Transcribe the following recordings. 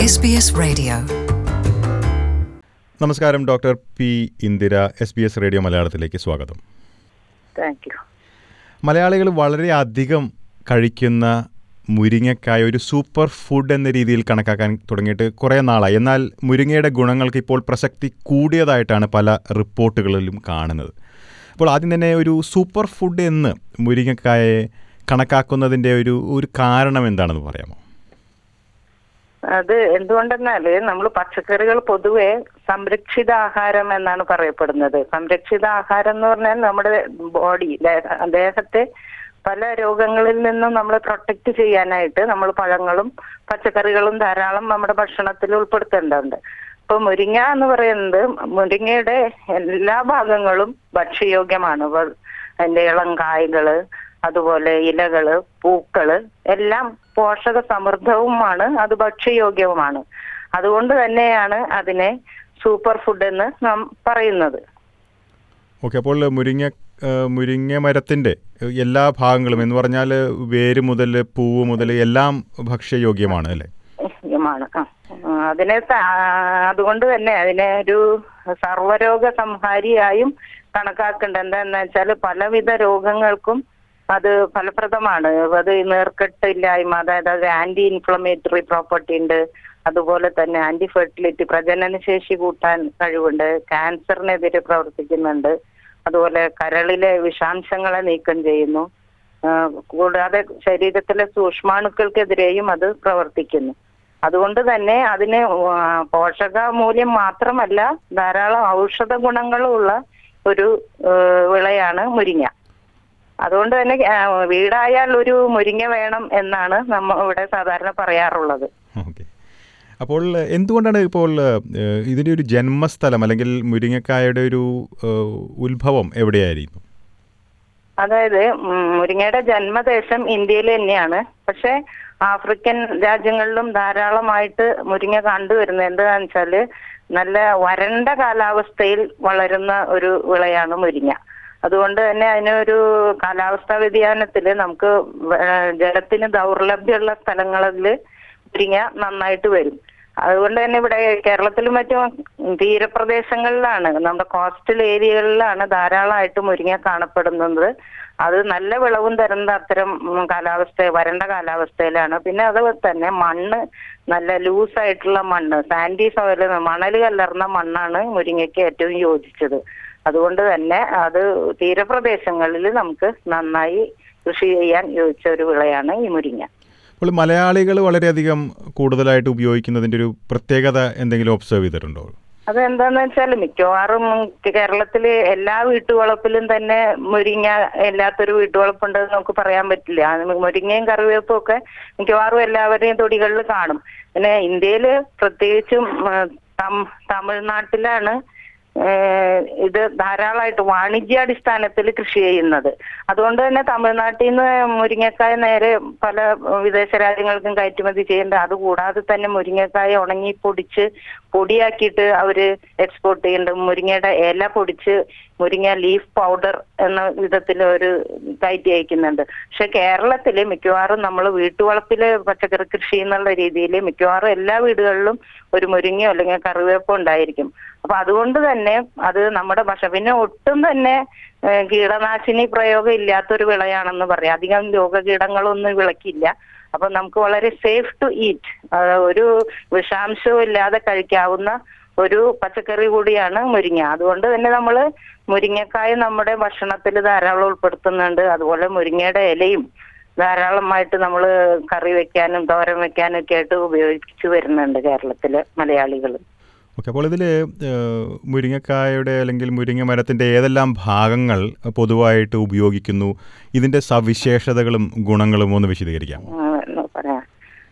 SBS Radio. നമസ്കാരം doctor P Indira S B S radio മലയാളത്തിലേക്ക് സ്വാഗതം താങ്ക് യു മലയാളികൾ വളരെയധികം കഴിക്കുന്ന മുരിങ്ങക്കായ ഒരു സൂപ്പർ ഫുഡ് എന്ന രീതിയിൽ കണക്കാക്കാൻ തുടങ്ങിയിട്ട് കുറേ നാളായി എന്നാൽ മുരിങ്ങയുടെ ഗുണങ്ങൾക്ക് ഇപ്പോൾ പ്രസക്തി കൂടിയതായിട്ടാണ് പല റിപ്പോർട്ടുകളിലും കാണുന്നത് അപ്പോൾ ആദ്യം തന്നെ ഒരു സൂപ്പർ ഫുഡ് എന്ന് മുരിങ്ങക്കായെ കണക്കാക്കുന്നതിൻ്റെ ഒരു ഒരു കാരണം എന്താണെന്ന് പറയാമോ അത് എന്തുകൊണ്ടെന്നാല് നമ്മൾ പച്ചക്കറികൾ പൊതുവെ സംരക്ഷിത ആഹാരം എന്നാണ് പറയപ്പെടുന്നത് സംരക്ഷിത ആഹാരം എന്ന് പറഞ്ഞാൽ നമ്മുടെ ബോഡി ദേഹത്തെ പല രോഗങ്ങളിൽ നിന്നും നമ്മൾ പ്രൊട്ടക്ട് ചെയ്യാനായിട്ട് നമ്മൾ പഴങ്ങളും പച്ചക്കറികളും ധാരാളം നമ്മുടെ ഭക്ഷണത്തിൽ ഉൾപ്പെടുത്തേണ്ടതുണ്ട് ഇപ്പൊ മുരിങ്ങ എന്ന് പറയുന്നത് മുരിങ്ങയുടെ എല്ലാ ഭാഗങ്ങളും ഭക്ഷ്യയോഗ്യമാണ് വ- അതിന്റെ ഇളം കായ്കള് അതുപോലെ ഇലകള് പൂക്കള് എല്ലാം പോഷക സമൃദ്ധവുമാണ് അത് ഭക്ഷ്യയോഗ്യവുമാണ് അതുകൊണ്ട് തന്നെയാണ് അതിനെ സൂപ്പർ ഫുഡ് എന്ന് നാം പറയുന്നത് ഓക്കെ അപ്പോൾ മുരിങ്ങ ആ, മുരിങ്ങ മരത്തിൻ്റെ എല്ലാ ഭാഗങ്ങളും എന്ന് പറഞ്ഞാൽ വേര് മുതൽ പൂവ് മുതൽ എല്ലാം ഭക്ഷ്യയോഗ്യമാണ് അല്ലേ മാണ് ആ. ആ, അതിനെ ത- അതുകൊണ്ട് തന്നെ അതിനെ ഒരു സർവരോഗ സംഹാരിയായും കണക്കാക്കേണ്ടത് എന്താന്ന് വെച്ചാൽ പലവിധ രോഗങ്ങൾക്കും അത് ഫലപ്രദമാണ് അത് നീർക്കെട്ട് ഇല്ലായ്മ അതായത് അത് ആന്റി ഇൻഫ്ലമേറ്ററി പ്രോപ്പർട്ടി ഉണ്ട് അതുപോലെ തന്നെ ആന്റി ഫെർട്ടിലിറ്റി പ്രജനന ശേഷി കൂട്ടാൻ കഴിവുണ്ട് ക്യാൻസറിനെതിരെ പ്രവർത്തിക്കുന്നുണ്ട് അതുപോലെ കരളിലെ വിഷാംശങ്ങളെ നീക്കം ചെയ്യുന്നു ആ, കൂടാതെ ശരീരത്തിലെ സൂക്ഷ്മാണുക്കൾക്കെതിരെയും അത് പ്രവർത്തിക്കുന്നു അതുകൊണ്ട് തന്നെ അതിന് ആ, പോഷക മൂല്യം മാത്രമല്ല ധാരാളം ഔഷധ ഗുണങ്ങളുള്ള ഒരു ആ, വിളയാണ് മുരിങ്ങ അതുകൊണ്ട് തന്നെ ആ, വീടായാൽ ഒരു മുരിങ്ങ വേണം എന്നാണ് നമ്മ ഇവിടെ സാധാരണ പറയാറുള്ളത് ഓക്കെ അപ്പോൾ എന്തുകൊണ്ടാണ് ഇപ്പോൾ ഏഹ്, ഇതിൻ്റെ ഒരു ജന്മസ്ഥലം അല്ലെങ്കിൽ മുരിങ്ങക്കായുടെ ഒരു ഏഹ്, ഉത്ഭവം എവിടെയായിരുന്നു അതായത് ഉം, മുരിങ്ങയുടെ ജന്മദേശം ഇന്ത്യയിൽ തന്നെയാണ് പക്ഷെ ആഫ്രിക്കൻ രാജ്യങ്ങളിലും ധാരാളമായിട്ട് മുരിങ്ങ കണ്ടുവരുന്നത് എന്താണെന്ന് വെച്ചാല് നല്ല വരണ്ട കാലാവസ്ഥയിൽ വളരുന്ന ഒരു വിളയാണ് മുരിങ്ങ അതുകൊണ്ട് തന്നെ അതിനൊരു കാലാവസ്ഥാ വ്യതിയാനത്തില് നമുക്ക് വേ- ജലത്തിന് ദൗർലഭ്യമുള്ള സ്ഥലങ്ങളിൽ മുരിങ്ങ നന്നായിട്ട് വരും അതുകൊണ്ട് തന്നെ ഇവിടെ കേരളത്തിലും മറ്റും തീരപ്രദേശങ്ങളിലാണ് നമ്മുടെ കോസ്റ്റൽ ഏരിയകളിലാണ് ധാരാളമായിട്ട് മുരിങ്ങ കാണപ്പെടുന്നത് അത് നല്ല വിളവും തരുന്ന അത്തരം ഉം, കാലാവസ്ഥ വരണ്ട കാലാവസ്ഥയിലാണ് പിന്നെ അതുപോലെ തന്നെ മണ്ണ് നല്ല ലൂസ് ആയിട്ടുള്ള മണ്ണ് സാൻഡി സോയിൽ മണൽ കലർന്ന മണ്ണാണ് മുരിങ്ങയ്ക്ക് ഏറ്റവും യോജിച്ചത് അതുകൊണ്ട് തന്നെ അത് തീരപ്രദേശങ്ങളിൽ നമുക്ക് നന്നായി കൃഷി ചെയ്യാൻ യോജിച്ച ഒരു വിളയാണ് ഈ മുരിങ്ങ അപ്പോൾ മലയാളികൾ വളരെയധികം കൂടുതലായിട്ട് ഉപയോഗിക്കുന്നതിൻ്റെ ഒരു പ്രത്യേകത എന്തെങ്കിലും ഒബ്സർവ് ചെയ്തിട്ടുണ്ടോ അതെന്താന്ന് വെച്ചാൽ മിക്കവാറും കേരളത്തില് എല്ലാ വീട്ടുവളപ്പിലും തന്നെ മുരിങ്ങ ഇല്ലാത്തൊരു വീട്ടുവളപ്പുണ്ടെന്ന് നമുക്ക് പറയാൻ പറ്റില്ല അത് മുരിങ്ങയും കറിവേപ്പും ഒക്കെ മിക്കവാറും എല്ലാവരുടെയും തൊടികളിൽ കാണും പിന്നെ ഇന്ത്യയില് പ്രത്യേകിച്ചും ഉം, തം- തമിഴ്നാട്ടിലാണ് ഏഹ് ഇത് ധാരാളമായിട്ട് വാണിജ്യാടിസ്ഥാനത്തിൽ കൃഷി ചെയ്യുന്നത് അതുകൊണ്ട് തന്നെ തമിഴ്നാട്ടിൽ നിന്ന് മുരിങ്ങക്കായ നേരെ പല വിദേശ രാജ്യങ്ങൾക്കും കയറ്റുമതി ചെയ്യേണ്ട അതുകൂടാതെ തന്നെ മുരിങ്ങക്കായ ഉണങ്ങി പൊടിച്ച് പൊടിയാക്കിയിട്ട് അവര് എക്സ്പോർട്ട് ചെയ്യുന്നുണ്ട് മുരിങ്ങയുടെ ഇല പൊടിച്ച് മുരിങ്ങ ലീഫ് പൗഡർ എന്ന വിധത്തിൽ ഒരു കയറ്റി അയക്കുന്നുണ്ട് പക്ഷെ കേരളത്തില് മിക്കവാറും നമ്മൾ വീട്ടുവളപ്പില് പച്ചക്കറി കൃഷി എന്നുള്ള രീതിയിൽ മിക്കവാറും എല്ലാ വീടുകളിലും ഒരു മുരിങ്ങയോ അല്ലെങ്കിൽ കറിവേപ്പോ ഉണ്ടായിരിക്കും അപ്പൊ അതുകൊണ്ട് തന്നെ അത് നമ്മുടെ ഭക്ഷ പിന്നെ ഒട്ടും തന്നെ ഏഹ്, കീടനാശിനി പ്രയോഗം ഇല്ലാത്തൊരു വിളയാണെന്ന് പറയാം അധികം രോഗകീടങ്ങളൊന്നും വിളക്കില്ല അപ്പൊ നമുക്ക് വളരെ സേഫ് ടു ഈറ്റ് ഒരു വിഷാംശവും ഇല്ലാതെ കഴിക്കാവുന്ന ഒരു പച്ചക്കറി കൂടിയാണ് മുരിങ്ങ അതുകൊണ്ട് തന്നെ നമ്മൾ മുരിങ്ങക്കായ നമ്മുടെ ഭക്ഷണത്തിൽ ധാരാളം ഉൾപ്പെടുത്തുന്നുണ്ട് അതുപോലെ മുരിങ്ങയുടെ ഇലയും ധാരാളമായിട്ട് നമ്മൾ കറി വെക്കാനും തോരൻ വെക്കാനും ഒക്കെ ആയിട്ട് ഉപയോഗിച്ചു വരുന്നുണ്ട് കേരളത്തിലെ മലയാളികൾ ഓക്കെ അപ്പോൾ ഇതിൽ മുരിങ്ങക്കായുടെ അല്ലെങ്കിൽ മുരിങ്ങ മരത്തിൻ്റെ ഏതെല്ലാം ഭാഗങ്ങൾ പൊതുവായിട്ട് ഉപയോഗിക്കുന്നു ഇതിൻ്റെ സവിശേഷതകളും ഗുണങ്ങളും ഒന്ന് വിശദീകരിക്കാം പറയാം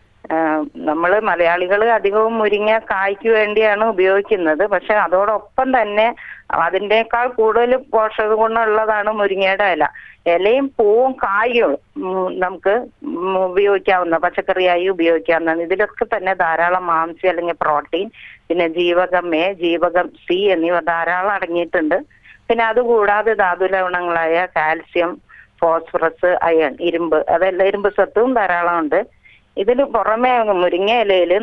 നമ്മൾ മലയാളികൾ അധികവും മുരിങ്ങ കായ്ക്ക് വേണ്ടിയാണ് ഉപയോഗിക്കുന്നത് പക്ഷെ അതോടൊപ്പം തന്നെ അതിനേക്കാൾ കൂടുതൽ പോഷക ഗുണമുള്ളതാണ് മുരിങ്ങയുടെ ഇല ഇലയും പൂവും കായും ഉം, നമുക്ക് ഉം, ഉപയോഗിക്കാവുന്ന പച്ചക്കറിയായി ഉപയോഗിക്കാവുന്നതാണ് ഇതിലൊക്കെ തന്നെ ധാരാളം മാംസ്യം അല്ലെങ്കിൽ പ്രോട്ടീൻ പിന്നെ ജീവകം എ ജീവകം സി എന്നിവ ധാരാളം അടങ്ങിയിട്ടുണ്ട് പിന്നെ അതുകൂടാതെ ധാതുലവണങ്ങളായ കാൽസ്യം ഫോസ്ഫറസ് അയൺ ഇരുമ്പ് അതെല്ലാം ഇരുമ്പ് സത്തും ധാരാളം ഉണ്ട് ഇതിൽ പുറമെ മുരിങ്ങ ഇലയിൽ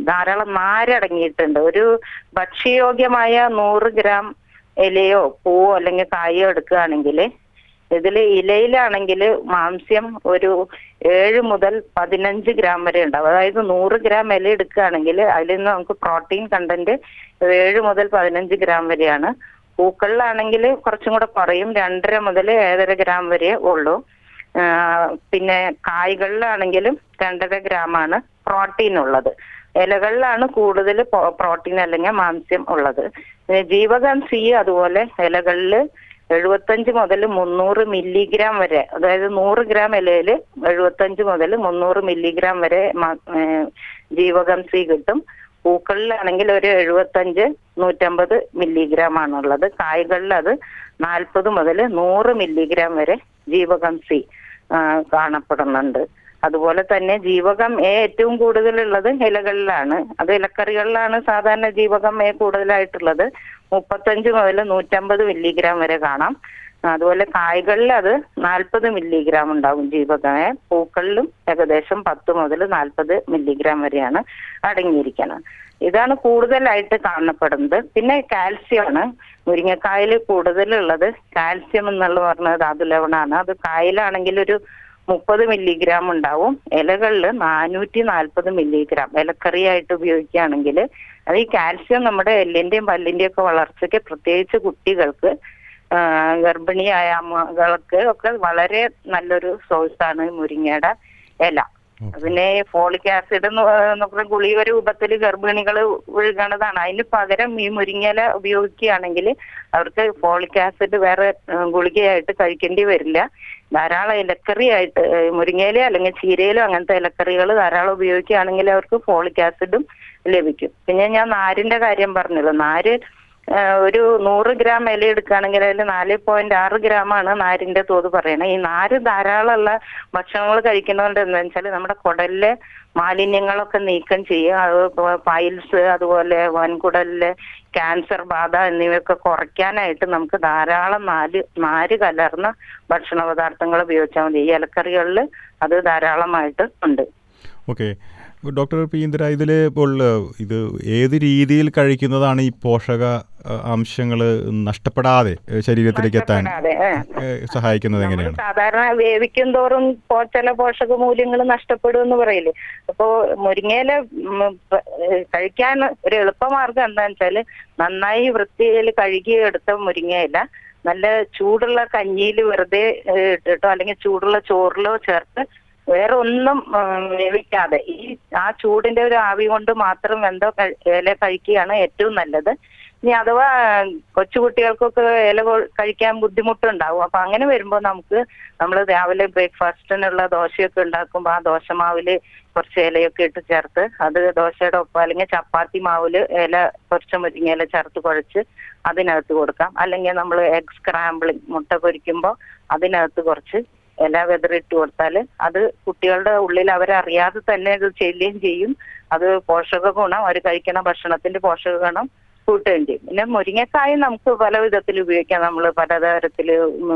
ധാരാളം നാരടങ്ങിയിട്ടുണ്ട് ഒരു ഭക്ഷ്യയോഗ്യമായ നൂറ് ഗ്രാം ഇലയോ പൂവോ അല്ലെങ്കിൽ കായോ എടുക്കുകയാണെങ്കിൽ ഇതിൽ ഇലയിലാണെങ്കിൽ മാംസ്യം ഒരു ഏഴ് മുതൽ പതിനഞ്ച് ഗ്രാം വരെ ഉണ്ടാവും അതായത് നൂറ് ഗ്രാം ഇല എടുക്കുകയാണെങ്കിൽ അതിൽ നിന്ന് നമുക്ക് പ്രോട്ടീൻ കണ്ടന്റ് ഏഴ് മുതൽ പതിനഞ്ച് ഗ്രാം വരെയാണ് പൂക്കളിലാണെങ്കിൽ കുറച്ചും കൂടെ കുറയും രണ്ടര മുതൽ ഏഴര ഗ്രാം വരെ ഉള്ളൂ ആ, പിന്നെ കായ്കളിലാണെങ്കിലും രണ്ടര ഗ്രാമാണ് പ്രോട്ടീൻ ഉള്ളത് ഇലകളിലാണ് കൂടുതൽ പ്രോട്ടീൻ അല്ലെങ്കിൽ മാംസ്യം ഉള്ളത് പിന്നെ ജീവകം സി അതുപോലെ ഇലകളിൽ എഴുപത്തഞ്ച് മുതൽ മുന്നൂറ് മില്ലിഗ്രാം വരെ അതായത് നൂറ് ഗ്രാം ഇലയിൽ എഴുപത്തഞ്ച് മുതൽ മുന്നൂറ് മില്ലിഗ്രാം വരെ മ- ഏഹ് ജീവകം സി കിട്ടും പൂക്കളിലാണെങ്കിൽ ഒരു എഴുപത്തഞ്ച് നൂറ്റമ്പത് മില്ലിഗ്രാം ആണുള്ളത് കായ്കളിൽ അത് നാൽപ്പത് മുതൽ നൂറ് മില്ലിഗ്രാം വരെ ജീവകം സി ആ, കാണപ്പെടുന്നുണ്ട് അതുപോലെ തന്നെ ജീവകം എ ഏറ്റവും കൂടുതലുള്ളത് ഇലകളിലാണ് അത് ഇലക്കറികളിലാണ് സാധാരണ ജീവകം എ കൂടുതലായിട്ടുള്ളത് മുപ്പത്തഞ്ച് മുതൽ നൂറ്റമ്പത് മില്ലിഗ്രാം വരെ കാണാം അതുപോലെ കായ്കളിൽ അത് നാൽപ്പത് മില്ലിഗ്രാം ഉണ്ടാവും ജീവകം എ പൂക്കളിലും ഏകദേശം പത്ത് മുതൽ നാൽപ്പത് മില്ലിഗ്രാം വരെയാണ് അടങ്ങിയിരിക്കുന്നത് ഇതാണ് കൂടുതലായിട്ട് കാണപ്പെടുന്നത് പിന്നെ കാൽസ്യമാണ് മുരിങ്ങക്കായിൽ കൂടുതലുള്ളത് കാൽസ്യം എന്നുള്ള പറഞ്ഞത് ധാതുലവണമാണ് അത് കായലാണെങ്കിൽ ഒരു മുപ്പത് മില്ലിഗ്രാം ഉണ്ടാവും ഇലകളിൽ നാനൂറ്റി നാൽപ്പത് മില്ലിഗ്രാം ഇലക്കറിയായിട്ട് ഉപയോഗിക്കുകയാണെങ്കിൽ അത് ഈ കാൽസ്യം നമ്മുടെ എല്ലിന്റെയും പല്ലിന്റെയും ഒക്കെ വളർച്ചയ്ക്ക് പ്രത്യേകിച്ച് കുട്ടികൾക്ക് ആ, ഗർഭിണിയായ അമ്മകൾക്ക് ഒക്കെ വളരെ നല്ലൊരു സോഴ്സാണ് മുരിങ്ങയുടെ ഇല പിന്നെ ഫോളിക് ആസിഡ് എന്ന് പറഞ്ഞ ഗുളിക രൂപത്തിൽ ഗർഭിണികൾ ഒഴുകണതാണ് അതിന് പകരം ഈ മുരിങ്ങയില ഉപയോഗിക്കുകയാണെങ്കിൽ അവർക്ക് ഫോളിക് ആസിഡ് വേറെ ഏഹ്, ഗുളികയായിട്ട് കഴിക്കേണ്ടി വരില്ല ധാരാളം ഇലക്കറി ആയിട്ട് ഏഹ്, മുരിങ്ങയില അല്ലെങ്കിൽ ചീരയിലോ അങ്ങനത്തെ ഇലക്കറികൾ ധാരാളം ഉപയോഗിക്കുകയാണെങ്കിൽ അവർക്ക് ഫോളിക് ആസിഡും ലഭിക്കും പിന്നെ ഞാൻ നാരിന്റെ കാര്യം പറഞ്ഞല്ലോ നാര് ഏഹ്, ഒരു നൂറ് ഗ്രാം ഇല എടുക്കുകയാണെങ്കിൽ അതിൽ നാല് പോയിന്റ് ആറ് ഗ്രാമാണ് നാരിന്റെ തോത് പറയണത് ഈ നാര് ധാരാളമുള്ള ഭക്ഷണങ്ങൾ കഴിക്കുന്നതുകൊണ്ട് എന്താ വെച്ചാൽ നമ്മുടെ കുടലിലെ മാലിന്യങ്ങളൊക്കെ നീക്കം ചെയ്യും അത് പൈൽസ് അതുപോലെ വൻകുടലിലെ ക്യാൻസർ ബാധ എന്നിവയൊക്കെ കുറയ്ക്കാനായിട്ട് നമുക്ക് ധാരാളം നാല് നാര് കലർന്ന ഭക്ഷണ പദാർത്ഥങ്ങൾ ഉപയോഗിച്ചാൽ മതി ഈ ഇലക്കറികളിൽ അത് ധാരാളമായിട്ട് ഉണ്ട് ഓക്കെ ഡോക്ടർ പി ഇന്ദിര ഇതിൽ ഇപ്പോൾ ഏഹ്, ഇത് ഏത് രീതിയിൽ കഴിക്കുന്നതാണ് ഈ പോഷക അംശങ്ങൾ നഷ്ടപ്പെടാതെ ഏഹ്, ശരീരത്തിലേക്ക് എത്താൻ നഷ്ടപ്പെടാതെ, ഏ. ഏഹ്, സഹായിക്കുന്നത് നമ്മള് എങ്ങനെയാണ് സാധാരണ വേവിക്കും തോറും പോ- ചില പോഷക മൂല്യങ്ങൾ നഷ്ടപ്പെടും എന്ന് പറയില്ലേ അപ്പോ മുരിങ്ങയില ഉം, പ- ഏഹ് കഴിക്കാൻ ഒരു എളുപ്പമാർഗം എന്താന്ന് വെച്ചാല് നന്നായി വൃത്തിയിൽ കഴുകി എടുത്ത മുരിങ്ങയില നല്ല ചൂടുള്ള കഞ്ഞിയിൽ വെറുതെ ഏഹ്, ഇട്ടിട്ടോ അല്ലെങ്കിൽ ചൂടുള്ള ചോറിലോ ചേർത്ത് വേറെ ഒന്നും ഉം, വേവിക്കാതെ ഈ ആ ചൂടിന്റെ ഒരു ആവി കൊണ്ട് മാത്രം വെന്തോ കഴി- ഇല കഴിക്കുകയാണ് ഏറ്റവും നല്ലത് ഇനി അഥവാ കൊച്ചുകുട്ടികൾക്കൊക്കെ ഇല കൊ- കഴിക്കാൻ ബുദ്ധിമുട്ടുണ്ടാവും അപ്പൊ അങ്ങനെ വരുമ്പോൾ നമുക്ക് നമ്മൾ രാവിലെ ബ്രേക്ക്ഫാസ്റ്റിനുള്ള ദോശയൊക്കെ ഉണ്ടാക്കുമ്പോൾ ആ ദോശമാവില് കുറച്ച് ഇലയൊക്കെ ഇട്ട് ചേർത്ത് അത് ദോശയുടെ ഒപ്പം അല്ലെങ്കിൽ ചപ്പാത്തി മാവില് ഇല കുറച്ച് മുരിങ്ങയില ചേർത്ത് കുഴച്ച് അതിനകത്ത് കൊടുക്കാം അല്ലെങ്കിൽ നമ്മൾ എഗ് സ്ക്രാമ്പിളിങ് മുട്ട പൊരിക്കുമ്പോൾ അതിനകത്ത് കുറച്ച് ഇല വെതറിട്ട് കൊടുത്താൽ അത് കുട്ടികളുടെ ഉള്ളിൽ അവരറിയാതെ തന്നെ ഇത് ചെല്ലുകയും ചെയ്യും അത് പോഷക ഗുണം അവർ കഴിക്കണ ഭക്ഷണത്തിന്റെ പോഷക ഗുണം കൂട്ടുകയും ചെയ്യും പിന്നെ മുരിങ്ങക്കായ നമുക്ക് പല വിധത്തിൽ ഉപയോഗിക്കാം നമ്മൾ പലതരത്തിൽ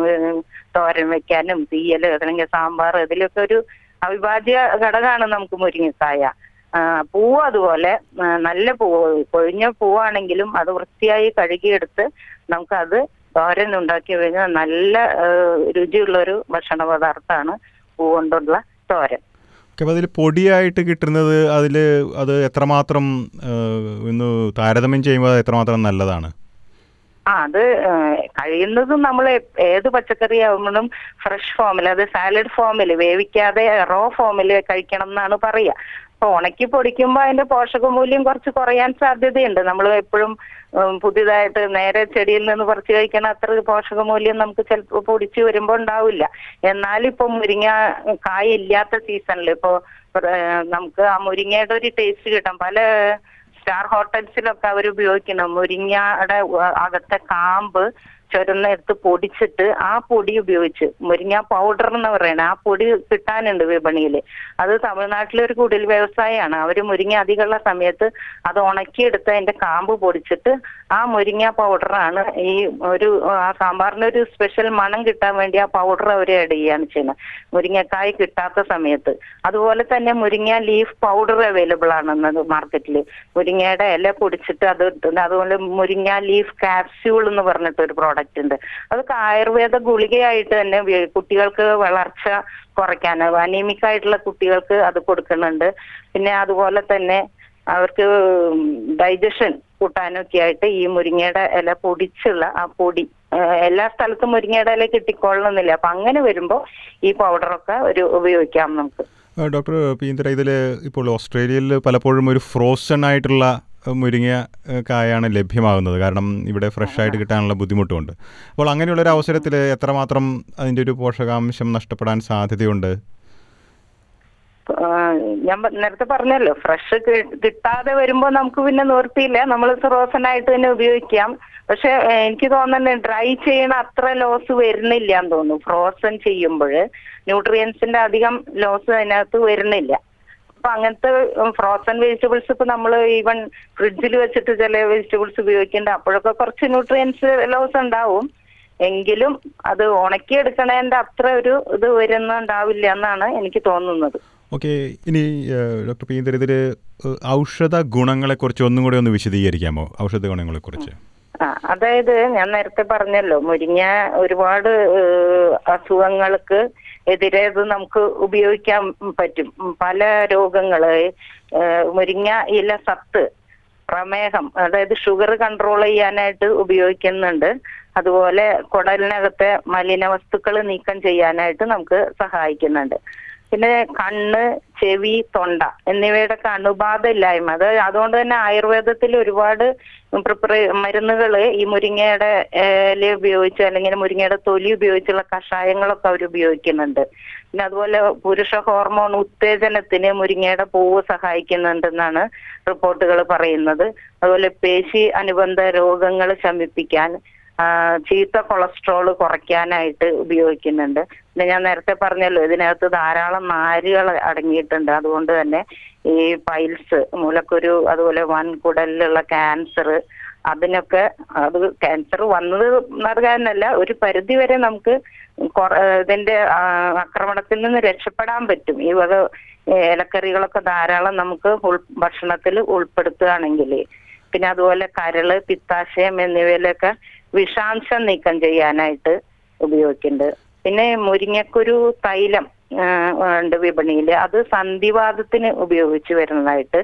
തോരൻ വെക്കാനും തീയൽ അല്ലെങ്കിൽ സാമ്പാർ ഇതിലൊക്കെ ഒരു അവിഭാജ്യ ഘടകമാണ് നമുക്ക് മുരിങ്ങക്കായ ആ, പൂവ് അതുപോലെ ആ, നല്ല പൂവ് കൊഴിഞ്ഞ പൂവാണെങ്കിലും അത് വൃത്തിയായി കഴുകിയെടുത്ത് നമുക്കത് തോരൻ ഉണ്ടാക്കി കഴിഞ്ഞാൽ നല്ല ആ, രുചിയുള്ള ഒരു ഭക്ഷണ പദാർത്ഥമാണ് പൂ കൊണ്ടുള്ള തോരൻ ഓക്കെ അപ്പോൾ അതിൽ പൊടിയായിട്ട് കിട്ടുന്നത് അതിൽ അത് എത്രമാത്രം ഏഹ്, ഇന്ന് താരതമ്യം ചെയ്യുമ്പോൾ അത് എത്രമാത്രം നല്ലതാണ് ആ അത് ഏഹ്, കഴിയുന്നതും നമ്മൾ ഏത് പച്ചക്കറി ആവുമ്പോഴും ഫ്രഷ് ഫോമിൽ അത് സാലഡ് ഫോമിൽ വേവിക്കാതെ റോ ഫോമിൽ കഴിക്കണം എന്നാണ് പറയുക അപ്പൊ ഉണക്കി പൊടിക്കുമ്പോൾ അതിന്റെ പോഷകമൂല്യം കുറച്ച് കുറയാൻ സാധ്യതയുണ്ട് നമ്മൾ എപ്പോഴും ഉം, പുതിയതായിട്ട് നേരെ ചെടിയിൽ നിന്ന് പറിച്ച് കഴിക്കണ അത്ര പോഷകമൂല്യം നമുക്ക് ചിലപ്പോൾ പൊടിച്ച് വരുമ്പോൾ ഉണ്ടാവില്ല എന്നാലും ഇപ്പൊ മുരിങ്ങ കായ ഇല്ലാത്ത സീസണിൽ ഇപ്പോ ഏഹ്, നമുക്ക് ആ മുരിങ്ങയുടെ ഒരു ടേസ്റ്റ് കിട്ടാം പല സ്റ്റാർ ഹോട്ടൽസിലൊക്കെ അവർ ഉപയോഗിക്കണം മുരിങ്ങയുടെ ഉ- അകത്തെ കാമ്പ് ചുരന്നെടുത്ത് പൊടിച്ചിട്ട് ആ പൊടി ഉപയോഗിച്ച് മുരിങ്ങ പൗഡർ എന്ന് പറയണ ആ പൊടി കിട്ടാനുണ്ട് വിപണിയിൽ അത് തമിഴ്നാട്ടിലെ ഒരു കുടിൽ വ്യവസായമാണ് അവർ മുരിങ്ങ അധികമുള്ള സമയത്ത് അത് ഉണക്കിയെടുത്ത് അതിന്റെ കാമ്പ് പൊടിച്ചിട്ട് ആ മുരിങ്ങ പൗഡറാണ് ഈ ഒരു ആ സാമ്പാറിന് ഒരു സ്പെഷ്യൽ മണം കിട്ടാൻ വേണ്ടി ആ പൗഡർ അവർ ആഡ് ചെയ്യാണ് ചെയ്യുന്നത് മുരിങ്ങക്കായ് കിട്ടാത്ത സമയത്ത് അതുപോലെ തന്നെ മുരിങ്ങ ലീഫ് പൗഡർ അവൈലബിൾ ആണെന്നത് മാർക്കറ്റിൽ മുരിങ്ങയുടെ ഇല പൊടിച്ചിട്ട് അത് ഇട്ടുണ്ട് അതുപോലെ മുരിങ്ങ ലീഫ് കാപ്സ്യൂൾ എന്ന് പറഞ്ഞിട്ട് ഒരു പ്രോഡക്റ്റ് ഉണ്ട് അതൊക്കെ ആയുർവേദ ഗുളികയായിട്ട് തന്നെ ഉപയോഗി- കുട്ടികൾക്ക് വളർച്ച കുറയ്ക്കാൻ അനീമിക് ആയിട്ടുള്ള കുട്ടികൾക്ക് അത് കൊടുക്കുന്നുണ്ട് പിന്നെ അതുപോലെ തന്നെ അവർക്ക് ഡൈജഷൻ കൂട്ടാനൊക്കെ ആയിട്ട് ഈ മുരിങ്ങയുടെ ഇല പൊടിച്ചുള്ള ആ പൊടി ഏഹ് എല്ലാ സ്ഥലത്തും മുരിങ്ങയുടെ ഇല കിട്ടിക്കൊള്ളണമെന്നില്ല അപ്പൊ അങ്ങനെ വരുമ്പോൾ ഈ പൗഡറൊക്കെ ഒരു ഉപയോഗിക്കാം നമുക്ക് ആ, ഡോക്ടർ പീന്തര ഇതിൽ ഇപ്പോൾ ഓസ്ട്രേലിയയിൽ പലപ്പോഴും ഒരു ഫ്രോസൺ ആയിട്ടുള്ള ആ, മുരിങ്ങ ആ, കായാണ് ലഭ്യമാകുന്നത് കാരണം ഇവിടെ ഫ്രഷ് ആയിട്ട് കിട്ടാനുള്ള ബുദ്ധിമുട്ടുമുണ്ട് അപ്പോൾ അങ്ങനെയുള്ളൊരു അവസരത്തിൽ എത്രമാത്രം അതിൻ്റെ ഒരു പോഷകാംശം നഷ്ടപ്പെടാൻ സാധ്യതയുണ്ട് ആ, ഞാൻ പ- നേരത്തെ പറഞ്ഞല്ലോ ഫ്രഷ് കിട്ടാതെ വരുമ്പോ നമുക്ക് പിന്നെ നിവർത്തിയില്ല നമ്മൾ ഫ്രോസൺ ആയിട്ട് തന്നെ ഉപയോഗിക്കാം പക്ഷെ ഏഹ്, എനിക്ക് തോന്നുന്നത് ഡ്രൈ ചെയ്യണ അത്ര ലോസ് വരുന്നില്ല എന്ന് തോന്നുന്നു ഫ്രോസൺ ചെയ്യുമ്പോൾ ന്യൂട്രിയൻസിന്റെ അധികം ലോസ് അതിനകത്ത് വരുന്നില്ല അപ്പൊ അങ്ങനത്തെ ഫ്രോസൺ വെജിറ്റബിൾസ് ഇപ്പൊ നമ്മൾ ഈവൻ ഫ്രിഡ്ജിൽ വെച്ചിട്ട് ചില വെജിറ്റബിൾസ് ഉപയോഗിക്കേണ്ട അപ്പോഴൊക്കെ കുറച്ച് ന്യൂട്രിയൻസ് ലോസ് ഉണ്ടാവും എങ്കിലും അത് ഉണക്കിയെടുക്കണതിന്റെ അത്ര ഒരു ഇത് വരുന്നുണ്ടാവില്ല എന്നാണ് എനിക്ക് തോന്നുന്നത് ഓക്കെ ഇനി ഏഹ്, ഡോക്ടർ പീന്തർ ഇതിൽ ഔഷധ ഗുണങ്ങളെക്കുറിച്ച് ഒന്നും കൂടി ഒന്ന് വിശദീകരിക്കാമോ ഔഷധ ഗുണങ്ങളെക്കുറിച്ച് ആ അതായത് ഞാൻ നേരത്തെ പറഞ്ഞല്ലോ മുരിങ്ങ ഒരുപാട് ഏഹ്, അസുഖങ്ങൾക്ക് എതിരെ ഇത് നമുക്ക് ഉപയോഗിക്കാൻ പറ്റും ഉം, പല രോഗങ്ങള് ഏഹ്, മുരിങ്ങ ഇല സത്ത് പ്രമേഹം അതായത് ഷുഗർ കൺട്രോൾ ചെയ്യാനായിട്ട് ഉപയോഗിക്കുന്നുണ്ട് അതുപോലെ കുടലിനകത്തെ മലിന വസ്തുക്കൾ നീക്കം ചെയ്യാനായിട്ട് നമുക്ക് സഹായിക്കുന്നുണ്ട് പിന്നെ കണ്ണ് ചെവി തൊണ്ട എന്നിവയുടെ ഒക്കെ അണുബാധ ഇല്ലായ്മ അത് അതുകൊണ്ട് തന്നെ ആയുർവേദത്തിൽ ഒരുപാട് പ്രിപ്പറേ മരുന്നുകൾ ഈ മുരിങ്ങയുടെ ഇല ഉപയോഗിച്ച് അല്ലെങ്കിൽ മുരിങ്ങയുടെ തൊലി ഉപയോഗിച്ചുള്ള കഷായങ്ങളൊക്കെ അവർ ഉപയോഗിക്കുന്നുണ്ട് പിന്നെ അതുപോലെ പുരുഷ ഹോർമോൺ ഉത്തേജനത്തിന് മുരിങ്ങയുടെ പൂവ് സഹായിക്കുന്നുണ്ടെന്നാണ് റിപ്പോർട്ടുകൾ പറയുന്നത് അതുപോലെ പേശി അനുബന്ധ രോഗങ്ങൾ ശമിപ്പിക്കാൻ ആ, ചീത്ത കൊളസ്ട്രോൾ കുറയ്ക്കാനായിട്ട് ഉപയോഗിക്കുന്നുണ്ട് പിന്നെ ഞാൻ നേരത്തെ പറഞ്ഞല്ലോ ഇതിനകത്ത് ധാരാളം നാരുകൾ അടങ്ങിയിട്ടുണ്ട് അതുകൊണ്ട് തന്നെ ഈ പൈൽസ് മൂലക്കുരു അതുപോലെ വൻകുടലിലുള്ള ക്യാൻസർ അതിനൊക്കെ അത് ക്യാൻസർ വന്നത് നൽകാനല്ല ഒരു പരിധി വരെ നമുക്ക് കൊറ- ഇതിന്റെ ആ, ആക്രമണത്തിൽ നിന്ന് രക്ഷപ്പെടാൻ പറ്റും ഈ വക ഏ, ഇലക്കറികളൊക്കെ ധാരാളം നമുക്ക് ഉൾ ഭക്ഷണത്തിൽ ഉൾപ്പെടുത്തുകയാണെങ്കിൽ പിന്നെ അതുപോലെ കരള് പിത്താശയം എന്നിവയിലൊക്കെ വിഷാംശം നീക്കം ചെയ്യാനായിട്ട് ഉപയോഗിക്കുന്നുണ്ട് പിന്നെ മുരിങ്ങക്കുരു തൈലം ആ, ഉണ്ട് വിപണിയിൽ അത് സന്ധിവാദത്തിന് ഉപയോഗിച്ച് വരുന്നതായിട്ട്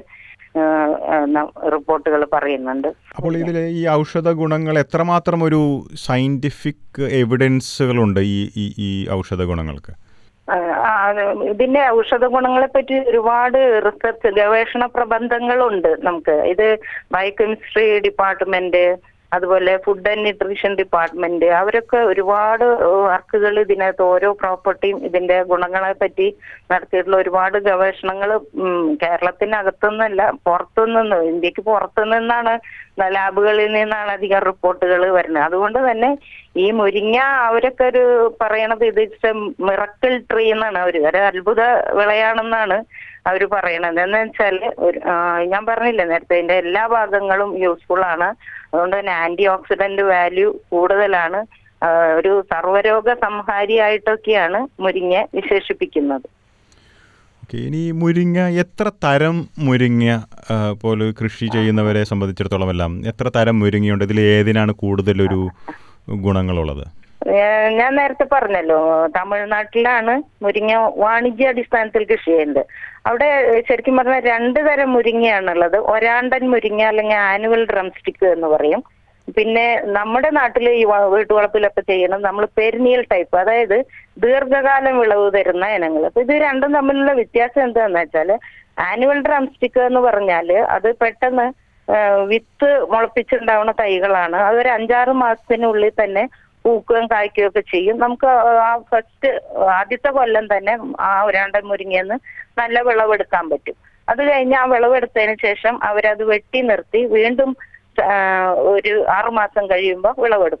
റിപ്പോർട്ടുകൾ പറയുന്നുണ്ട് അപ്പോൾ ഇതിൽ ഈ ഔഷധ ഗുണങ്ങൾ എത്രമാത്രം ഒരു സയൻറ്റിഫിക് എവിഡൻസുകളുണ്ട് ഈ ഈ ഈ ഔഷധ ഗുണങ്ങൾക്ക് ആ, ആ, അത് ഇതിന്റെ ഔഷധ ഗുണങ്ങളെ പറ്റി ഒരുപാട് റിസർച്ച് ഗവേഷണ പ്രബന്ധങ്ങളുണ്ട് നമുക്ക് ഇത് ബയോകെമിസ്ട്രി ഡിപ്പാർട്ട്മെന്റ് അതുപോലെ ഫുഡ് ആൻഡ് ന്യൂട്രീഷൻ ഡിപ്പാർട്ട്മെന്റ് അവരൊക്കെ ഒരുപാട് വർക്കുകൾ ഇതിനകത്ത് ഓരോ പ്രോപ്പർട്ടിയും ഇതിന്റെ ഗുണങ്ങളെ പറ്റി നടത്തിയിട്ടുള്ള ഒരുപാട് ഗവേഷണങ്ങൾ കേരളത്തിനകത്തുനിന്നല്ല പുറത്തുനിന്ന് ഇന്ത്യക്ക് പുറത്തു നിന്നാണ് ലാബുകളിൽ നിന്നാണ് അധികം റിപ്പോർട്ടുകൾ വരുന്നത് അതുകൊണ്ട് തന്നെ ഈ മുരിങ്ങ അവരൊക്കെ ഒരു പറയണത് ഇത് മിറക്കിൾ ട്രീ എന്നാണ് അവര് ഒരു അത്ഭുത വിളയാണെന്നാണ് അവർ പറയണത് എന്ന് വെച്ചാൽ ഒരു ആ, ഞാൻ പറഞ്ഞില്ലേ നേരത്തെ ഇതിന്റെ എല്ലാ ഭാഗങ്ങളും യൂസ്ഫുൾ ആണ് അതുകൊണ്ട് തന്നെ ആന്റി ഓക്സിഡന്റ് വാല്യൂ കൂടുതലാണ് ആ, ഒരു സർവ്വരോഗ സംഹാരിയായിട്ടൊക്കെയാണ് മുരിങ്ങ വിശേഷിപ്പിക്കുന്നത് ഓക്കെ ഇനി മുരിങ്ങ എത്ര തരം മുരിങ്ങ ആ, പോലെ കൃഷി ചെയ്യുന്നവരെ സംബന്ധിച്ചിടത്തോളം എല്ലാം എത്ര തരം മുരിങ്ങയുണ്ട് ഇതിൽ ഏതിനാണ് കൂടുതലൊരു ഗുണങ്ങളുള്ളത് ഏഹ് ഞാൻ നേരത്തെ പറഞ്ഞല്ലോ തമിഴ്നാട്ടിലാണ് മുരിങ്ങ വാണിജ്യാടിസ്ഥാനത്തിൽ കൃഷി ചെയ്യുന്നത് അവിടെ ശരിക്കും പറഞ്ഞാൽ രണ്ട് തരം മുരിങ്ങയാണുള്ളത് ഒരാണ്ടൻ മുരിങ്ങ അല്ലെങ്കിൽ ആനുവൽ ഡ്രം സ്റ്റിക്ക് എന്ന് പറയും പിന്നെ നമ്മുടെ നാട്ടിൽ ഈ വ- വീട്ടുവളപ്പിലൊക്കെ ചെയ്യണം നമ്മൾ പെരിനിയൽ ടൈപ്പ് അതായത് ദീർഘകാലം വിളവ് തരുന്ന ഇനങ്ങൾ അപ്പൊ ഇത് രണ്ടും തമ്മിലുള്ള വ്യത്യാസം എന്താന്ന് വെച്ചാൽ ആനുവൽ ഡ്രം സ്റ്റിക്ക് എന്ന് പറഞ്ഞാൽ അത് പെട്ടെന്ന് ആ, വിത്ത് മുളപ്പിച്ചുണ്ടാവുന്ന തൈകളാണ് അതൊരു അഞ്ചാറ് മാസത്തിനുള്ളിൽ തന്നെ പൂക്കുകയും കായ്ക്കുകയും ഒക്കെ ചെയ്യും നമുക്ക് ആ ഫസ്റ്റ് ആദ്യത്തെ കൊല്ലം തന്നെ ആ ഒരാണ്ടൻ മുരിങ്ങയെന്ന് നല്ല വിളവെടുക്കാൻ പറ്റും അത് കഴിഞ്ഞ് ആ വിളവെടുത്തതിന് ശേഷം അവരത് വെട്ടി നിർത്തി വീണ്ടും ആ, ഒരു ആറുമാസം കഴിയുമ്പോൾ വിളവെടുക്കും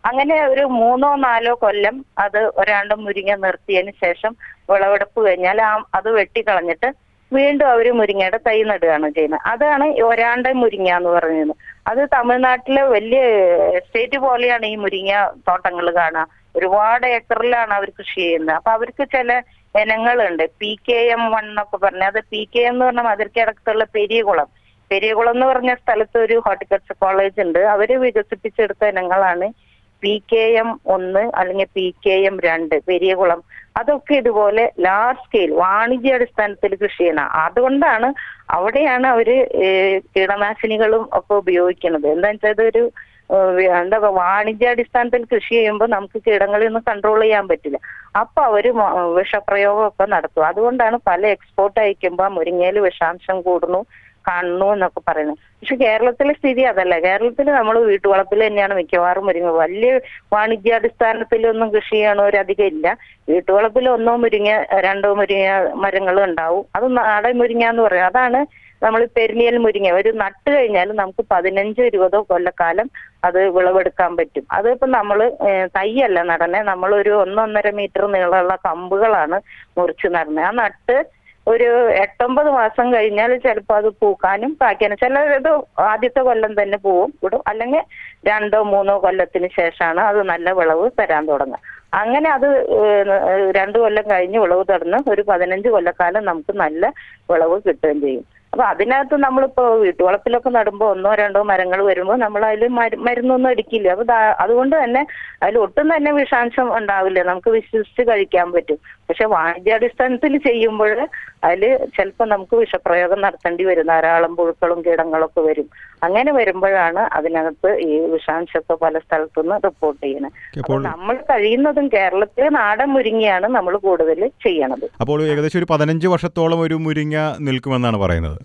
അങ്ങനെ ഒരു മൂന്നോ നാലോ കൊല്ലം അത് ഒരാണ്ട് മുരിങ്ങ നിർത്തിയതിന് ശേഷം വിളവെടുപ്പ് കഴിഞ്ഞാൽ ആ അത് വെട്ടിക്കളഞ്ഞിട്ട് വീണ്ടും അവർ മുരിങ്ങയുടെ തൈ നടുകയാണ് ചെയ്യുന്നത് അതാണ് ഈ ഒരാണ്ട മുരിങ്ങ എന്ന് പറയുന്നത് അത് തമിഴ്നാട്ടിലെ വലിയ എസ്റ്റേറ്റ് പോലെയാണ് ഈ മുരിങ്ങ തോട്ടങ്ങൾ കാണുക ഒരുപാട് ഏക്കറിലാണ് അവർ കൃഷി ചെയ്യുന്നത് അപ്പൊ അവർക്ക് ചില ഇനങ്ങളുണ്ട് പി കെ എം വൺ എന്നൊക്കെ പറഞ്ഞാൽ അത് പി കെ എം എന്ന് പറഞ്ഞാൽ അതിർക്കടക്കത്തുള്ള പെരിയകുളം പെരിയകുളം എന്ന് പറഞ്ഞ സ്ഥലത്ത് ഒരു ഹോർട്ടിക്കൾച്ചർ കോളേജ് ഉണ്ട് അവര് വികസിപ്പിച്ചെടുത്ത ഇനങ്ങളാണ് പി കെ എം ഒന്ന് അല്ലെങ്കിൽ പി കെ എം രണ്ട് പെരിയകുളം അതൊക്കെ ഇതുപോലെ ലാർജ് സ്കെയിൽ വാണിജ്യ അടിസ്ഥാനത്തിൽ കൃഷി ചെയ്യണം അതുകൊണ്ടാണ് അവിടെയാണ് അവര് ഏഹ് കീടനാശിനികളും ഒക്കെ ഉപയോഗിക്കുന്നത് എന്താ വെച്ചാൽ ഇതൊരു ഏഹ് വി- എന്താ പറയുക വാണിജ്യാടിസ്ഥാനത്തിൽ കൃഷി ചെയ്യുമ്പോൾ നമുക്ക് കീടങ്ങളിൽ നിന്ന് കൺട്രോൾ ചെയ്യാൻ പറ്റില്ല അപ്പൊ അവര് മ- വിഷപ്രയോഗം ഒക്കെ നടത്തും അതുകൊണ്ടാണ് പല എക്സ്പോർട്ട് അയക്കുമ്പോൾ മുരിങ്ങയിൽ വിഷാംശം കൂടുന്നു കാണുന്നു എന്നൊക്കെ പറയുന്നത് പക്ഷെ കേരളത്തിലെ സ്ഥിതി അതല്ല കേരളത്തിൽ നമ്മൾ വീട്ടുവളപ്പിൽ തന്നെയാണ് മിക്കവാറും മുരിങ്ങ വലിയ വാണിജ്യാടിസ്ഥാനത്തിലൊന്നും കൃഷി ചെയ്യണവരധികം ഇല്ല വീട്ടുവളപ്പിൽ ഒന്നോ മുരിങ്ങ രണ്ടോ മുരിങ്ങ മരങ്ങൾ ഉണ്ടാവും അത് നാടൻ മുരിങ്ങ എന്ന് പറയും അതാണ് നമ്മൾ പെരിനിയൽ മുരിങ്ങ ഒരു നട്ട് കഴിഞ്ഞാൽ നമുക്ക് പതിനഞ്ചോ ഇരുപതോ കൊല്ലക്കാലം അത് വിളവെടുക്കാൻ പറ്റും അതിപ്പോ നമ്മള് ഏഹ്, തൈയല്ല നടനെ നമ്മളൊരു ഒന്നൊന്നര മീറ്റർ നീളമുള്ള കമ്പുകളാണ് മുറിച്ച് നടന്നത് ആ നട്ട് ഒരു എട്ടൊമ്പത് മാസം കഴിഞ്ഞാൽ ചിലപ്പോൾ അത് പൂക്കാനും കായ്ക്കാനും ചിലത് ആദ്യത്തെ കൊല്ലം തന്നെ പൂവും വിടും അല്ലെങ്കിൽ രണ്ടോ മൂന്നോ കൊല്ലത്തിന് ശേഷമാണ് അത് നല്ല വിളവ് തരാൻ തുടങ്ങുക അങ്ങനെ അത് ഏഹ്, രണ്ടു കൊല്ലം കഴിഞ്ഞ് വിളവ് തടന്ന് ഒരു പതിനഞ്ച് കൊല്ലക്കാലം നമുക്ക് നല്ല വിളവ് കിട്ടുകയും ചെയ്യും അപ്പൊ അതിനകത്ത് നമ്മളിപ്പോ വീട്ടുവളപ്പിലൊക്കെ നടുമ്പോൾ ഒന്നോ രണ്ടോ മരങ്ങൾ വരുമ്പോൾ നമ്മൾ അതിൽ മരുന്നൊന്നും അടിക്കില്ല അപ്പൊ ദാ- അതുകൊണ്ട് തന്നെ അതിൽ ഒട്ടും തന്നെ വിഷാംശം ഉണ്ടാവില്ല നമുക്ക് വിശ്വസിച്ച് കഴിക്കാൻ പറ്റും പക്ഷെ വാണിജ്യാടിസ്ഥാനത്തിൽ ചെയ്യുമ്പോൾ അതിൽ ചിലപ്പോൾ നമുക്ക് വിഷപ്രയോഗം നടത്തേണ്ടി വരും ധാരാളം പുഴുക്കളും കീടങ്ങളൊക്കെ വരും അങ്ങനെ വരുമ്പോഴാണ് അതിനകത്ത് ഈ വിഷാംശമൊക്കെ പല സ്ഥലത്തുനിന്ന് റിപ്പോർട്ട് ചെയ്യുന്നത് അപ്പോൾ അപ്പൊ നമ്മൾ കഴിയുന്നതും കേരളത്തിലെ നാടൻ മുരിങ്ങയാണ് നമ്മൾ കൂടുതൽ ചെയ്യണത് അപ്പോൾ ഏകദേശം ഒരു പതിനഞ്ച് വർഷത്തോളം ഒരു മുരിങ്ങ നിൽക്കുമെന്നാണ് പറയുന്നത്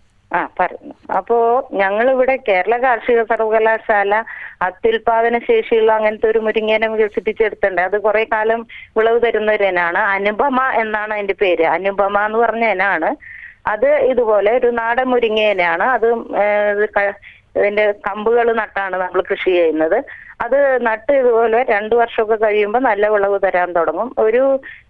ആ പറഞ്ഞു അപ്പോ ഞങ്ങളിവിടെ കേരള കാർഷിക സർവകലാശാല അത്യുൽപാദന ശേഷിയുള്ള അങ്ങനത്തെ ഒരു മുരിങ്ങേനെ വികസിപ്പിച്ചെടുത്തിട്ടുണ്ട് അത് കുറെ കാലം വിളവ് തരുന്ന ഒരു ഇനാണ് അനുപമ എന്നാണ് അതിന്റെ പേര് അനുപമ എന്ന് പറഞ്ഞ ഇനാണ് അത് ഇതുപോലെ ഒരു നാടൻ മുരിങ്ങേനാണ് അത് ഏഹ്, ഇത് ക- ഇതിന്റെ കമ്പുകൾ നട്ടാണ് നമ്മൾ കൃഷി ചെയ്യുന്നത് അത് നട്ട് ഇതുപോലെ രണ്ടു വർഷമൊക്കെ കഴിയുമ്പോൾ നല്ല വിളവ് തരാൻ തുടങ്ങും ഒരു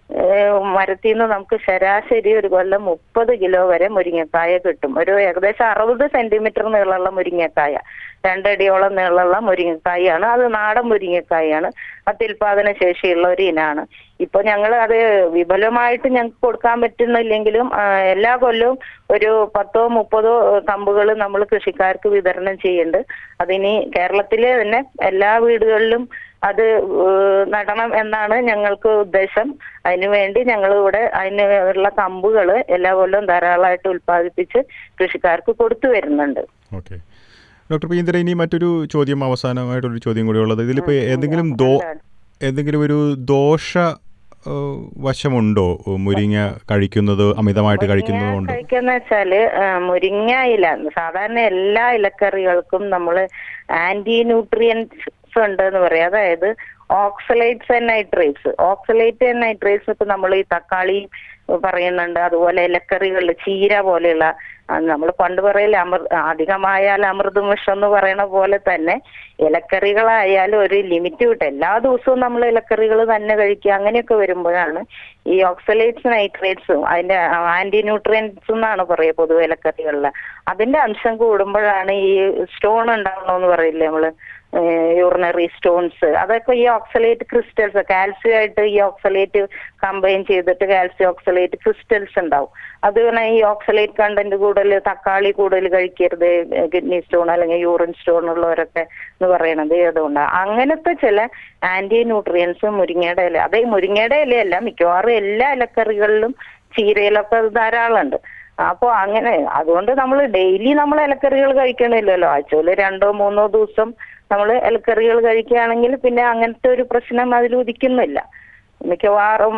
ഏഹ് മരത്തിൽ നിന്ന് നമുക്ക് ശരാശരി ഒരു കൊല്ലം മുപ്പത് കിലോ വരെ മുരിങ്ങക്കായ കിട്ടും ഒരു ഏകദേശം അറുപത് സെന്റിമീറ്റർ നീളമുള്ള മുരിങ്ങക്കായ രണ്ടടിയോളം നീളമുള്ള മുരിങ്ങക്കായാണ് അത് നാടൻ മുരിങ്ങക്കായാണ് അത്യുൽപാദന ശേഷിയുള്ള ഒരു ഇനാണ് ഇപ്പൊ ഞങ്ങൾ അത് വിപുലമായിട്ട് ഞങ്ങൾക്ക് കൊടുക്കാൻ പറ്റുന്നില്ലെങ്കിലും ആ, എല്ലാ കൊല്ലവും ഒരു പത്തോ മുപ്പതോ കമ്പുകൾ നമ്മൾ കൃഷിക്കാർക്ക് വിതരണം ചെയ്യുന്നുണ്ട് അതിനി കേരളത്തിലെ തന്നെ എല്ലാ വീടുകളിലും അത് ഏഹ് നടണം എന്നാണ് ഞങ്ങൾക്ക് ഉദ്ദേശം അതിനുവേണ്ടി ഞങ്ങൾ ഇവിടെ അതിന് ഉള്ള കമ്പുകൾ എല്ലാ കൊല്ലവും ധാരാളമായിട്ട് ഉൽപ്പാദിപ്പിച്ച് കൃഷിക്കാർക്ക് കൊടുത്തു വരുന്നുണ്ട് ഓക്കെ ഡോക്ടർ പി ഇന്ദിര ഇനി മറ്റൊരു ചോദ്യം അവസാനമായിട്ടൊരു ചോദ്യം കൂടി ഉള്ളത് ഇതിലിപ്പോൾ എന്തെങ്കിലും ദോ എന്തെങ്കിലും ഒരു ദോഷ ഏഹ്, വശമുണ്ടോ മുരിങ്ങ കഴിക്കുന്നത് അമിതമായിട്ട് കഴിക്കുന്നത് കൊണ്ട് കഴിക്കുന്ന വെച്ചാല് ആ, മുരിങ്ങ ഇല സാധാരണ എല്ലാ ഇലക്കറികൾക്കും നമ്മൾ ആന്റി ന്യൂട്രിയൻസ് ഉണ്ട് എന്ന് പറയാം അതായത് oxalates and nitrates oxalate and nitrates ഇപ്പൊ നമ്മൾ ഈ തക്കാളി പറയുന്നുണ്ട് അതുപോലെ ഇലക്കറികളിൽ ചീര പോലെയുള്ള നമ്മൾ പണ്ട് പറയില്ല അമൃ അധികമായാൽ അമൃതം വിഷം എന്ന് പറയണ പോലെ തന്നെ ഇലക്കറികളായാലും ഒരു ലിമിറ്റ് വിട്ട് എല്ലാ ദിവസവും നമ്മൾ ഇലക്കറികൾ തന്നെ കഴിക്കുക അങ്ങനെയൊക്കെ വരുമ്പോഴാണ് ഈ ഓക്സലേറ്റ്സ് നൈട്രേറ്റ്സും അതിന്റെ ആന്റി ന്യൂട്രിയൻസ് എന്നാണ് പറയുക പൊതുവെ ഇലക്കറികളിൽ അതിന്റെ അംശം കൂടുമ്പോഴാണ് ഈ സ്റ്റോൺ ഉണ്ടാവണമെന്ന് പറയില്ലേ നമ്മള് യൂറിനറി സ്റ്റോൺസ് അതൊക്കെ ഈ ഓക്സലേറ്റ് ക്രിസ്റ്റൽസ് കാൽസ്യം ആയിട്ട് ഈ ഓക്സലേറ്റ് കമ്പൈൻ ചെയ്തിട്ട് കാൽസ്യം ഓക്സലേറ്റ് ക്രിസ്റ്റൽസ് ഉണ്ടാവും അത് കാരണം ഈ ഓക്സലേറ്റ് കണ്ടന്റ് കൂടുതൽ തക്കാളി കൂടുതൽ കഴിക്കരുത് കിഡ്നി സ്റ്റോൺ അല്ലെങ്കിൽ യൂറിൻ സ്റ്റോൺ ഉള്ളവരൊക്കെ എന്ന് പറയണത് അതുകൊണ്ടാണ് അങ്ങനത്തെ ചില ആന്റി ന്യൂട്രിയൻസ് മുരിങ്ങയുടെ ഇല അതേ മുരിങ്ങയുടെ ഇലയല്ല മിക്കവാറും എല്ലാ ഇലക്കറികളിലും ചീരയിലൊക്കെ അത് ധാരാളമുണ്ട് അപ്പൊ അങ്ങനെ അതുകൊണ്ട് നമ്മൾ ഡെയിലി നമ്മൾ ഇലക്കറികൾ കഴിക്കണില്ലല്ലോ ആഴ്ചയിൽ രണ്ടോ മൂന്നോ ദിവസം നമ്മൾ ഇലക്കറികൾ കഴിക്കുകയാണെങ്കിൽ പിന്നെ അങ്ങനത്തെ ഒരു പ്രശ്നം അതിൽ ഉദിക്കുന്നില്ല മിക്കവാറും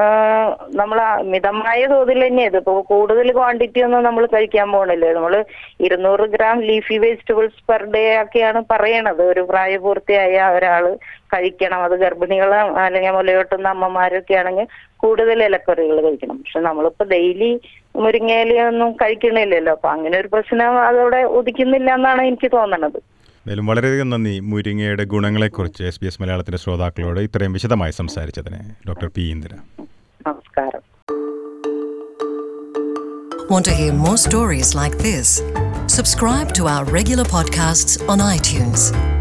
നമ്മൾ മിതമായ തോതിൽ തന്നെ ഇത് ഇപ്പോൾ കൂടുതൽ ക്വാണ്ടിറ്റി ഒന്നും നമ്മൾ കഴിക്കാൻ പോകണില്ല നമ്മൾ ഇരുന്നൂറ് gram leafy vegetables per day ഒക്കെയാണ് പറയണത് ഒരു പ്രായപൂർത്തിയായ ഒരാൾ കഴിക്കണം അത് ഗർഭിണികൾ അല്ലെങ്കിൽ മുലയൂട്ടുന്ന അമ്മമാരൊക്കെ ആണെങ്കിൽ കൂടുതൽ ഇലക്കറികൾ കഴിക്കണം പക്ഷെ നമ്മളിപ്പോ ഡെയിലി മുരിങ്ങയില ഒന്നും കഴിക്കണില്ലല്ലോ അപ്പൊ അങ്ങനെ ഒരു പ്രശ്നം അതവിടെ ഉദിക്കുന്നില്ല എന്നാണ് എനിക്ക് തോന്നണത് എന്തായാലും വളരെയധികം നന്ദി മുരിങ്ങയുടെ ഗുണങ്ങളെക്കുറിച്ച് എസ് ബി എസ് മലയാളത്തിൻ്റെ ശ്രോതാക്കളോട് ഇത്രയും വിശദമായി സംസാരിച്ചതിന് ഡോക്ടർ പി ഇന്ദിര നമസ്കാരം Want to hear more stories like this? Subscribe to our regular podcasts on iTunes.